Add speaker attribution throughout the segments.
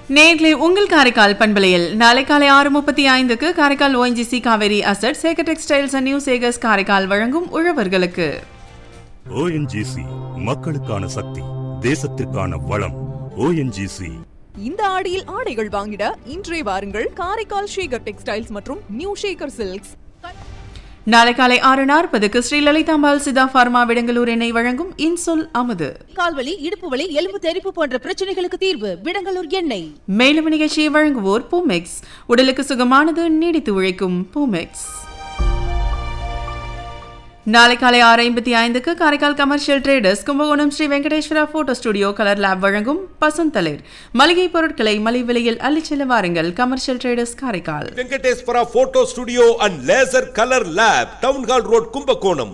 Speaker 1: நேர்களை உங்கள் காரைக்கால் பண்பலையில் நாளை காலை ஆறு முப்பத்தி ஐந்துக்கு Karaikal ONGC Kaveri asset Sekar textiles and new Sekars Karaikal வழங்கும் உழவர்களுக்கு
Speaker 2: ஓஎன்ஜிசி மக்களுக்கான சக்தி தேசத்திற்கான வளம் ஓஎன்ஜிசி
Speaker 3: இந்த ஆடியில் ஆடைகள் வாங்கிட இன்றே வாருங்கள் காரைக்கால் ஷேகர் டெக்ஸ்டைல்ஸ் மற்றும் நியூ ஷேகர் சில்க்ஸ்
Speaker 1: நாளை காலை ஆறு நாற்பதுக்கு ஸ்ரீ லலிதாம்பாள் சிதா பார்மா விடங்கலூர் எண்ணெய் வழங்கும் இன்சொல் அமுது
Speaker 4: கால்வலி இடுப்பு வலி எலும்பு தெறிப்பு போன்ற பிரச்சனைகளுக்கு தீர்வு விடங்கலூர் எண்ணெய்
Speaker 1: மேலும் நிகழ்ச்சியை வழங்குவோர் பூமெக்ஸ் உடலுக்கு சுகமானது நீடித்து உழைக்கும் பூமெக்ஸ் நாளை காலை ஆறு ஐம்பத்தி ஐந்துக்கு Karaikal commercial traders Kumbakonam Sri Venkateswara photo studio colour lab வழங்கும் பசுந்தளிர் மளிகை பொருட்களை மலிவு விலையில் அள்ளிச் செல்ல வாருங்கள் commercial traders Karaikal
Speaker 5: Venkateswara photo studio and laser colour lab town hall road Kumbakonam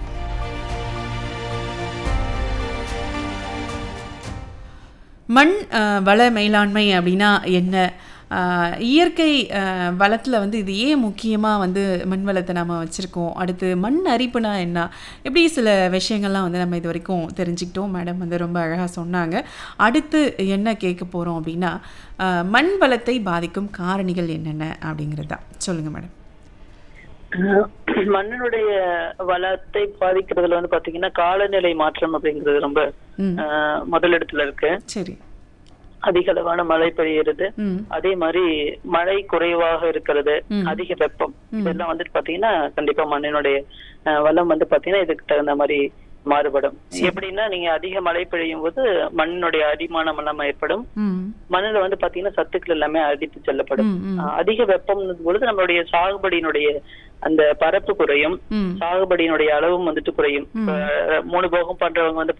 Speaker 1: மண் அஹ், வள மேலாண்மை அப்படின்னா என்ன அஹ், இயற்கை வளத்தில் வந்து இது ஏன் முக்கியமாக வந்து மண் வளத்தை நம்ம வச்சுருக்கோம் அடுத்து மண் அரிப்புனா என்ன இப்படி சில விஷயங்கள்லாம் வந்து நம்ம இது வரைக்கும் தெரிஞ்சுக்கிட்டோம் மேடம் வந்து ரொம்ப அழகாக சொன்னாங்க அடுத்து என்ன கேட்க போகிறோம் அப்படின்னா அஹ், மண் வளத்தை பாதிக்கும் காரணிகள் என்னென்ன அப்படிங்கிறது தான் சொல்லுங்கள் மேடம்
Speaker 6: அஹ் மண்ணினுடைய வளத்தை பாதிக்கிறதுல வந்து பாத்தீங்கன்னா காலநிலை மாற்றம் அப்படிங்கிறது ரொம்ப
Speaker 1: ம்.
Speaker 6: அஹ், முதலிடத்துல இருக்கு
Speaker 1: சரி
Speaker 6: அதிக அளவான மழை பெய்யுறது
Speaker 1: ம்
Speaker 6: அதே மாதிரி மழை குறைவாக இருக்கிறது
Speaker 1: ம்.
Speaker 6: அதிக வெப்பம் இதெல்லாம் வந்துட்டு பாத்தீங்கன்னா கண்டிப்பா மண்ணினுடைய அஹ், வளம் வந்து பாத்தீங்கன்னா இதுக்கு தகுந்த மாதிரி மாறுபடும் எப்படின்னா நீங்க அதிக மழை பெய்யும் போது மண்ணினுடைய அடிமானம் எல்லாம் ஏற்படும்
Speaker 1: ம்
Speaker 6: மண்ணுல வந்து பாத்தீங்கன்னா சத்துக்கள் எல்லாமே அடித்து செல்லப்படும்
Speaker 1: ம், ம்.
Speaker 6: அஹ், அதிக வெப்பம் பொழுது நம்மளுடைய சாகுபடியினுடைய அந்த பரப்பு குறையும்
Speaker 1: ம்
Speaker 6: சாகுபடியினுடைய அளவும் வந்துட்டு குறையும் இப்ப மூணு போகம் பண்றவங்க வந்து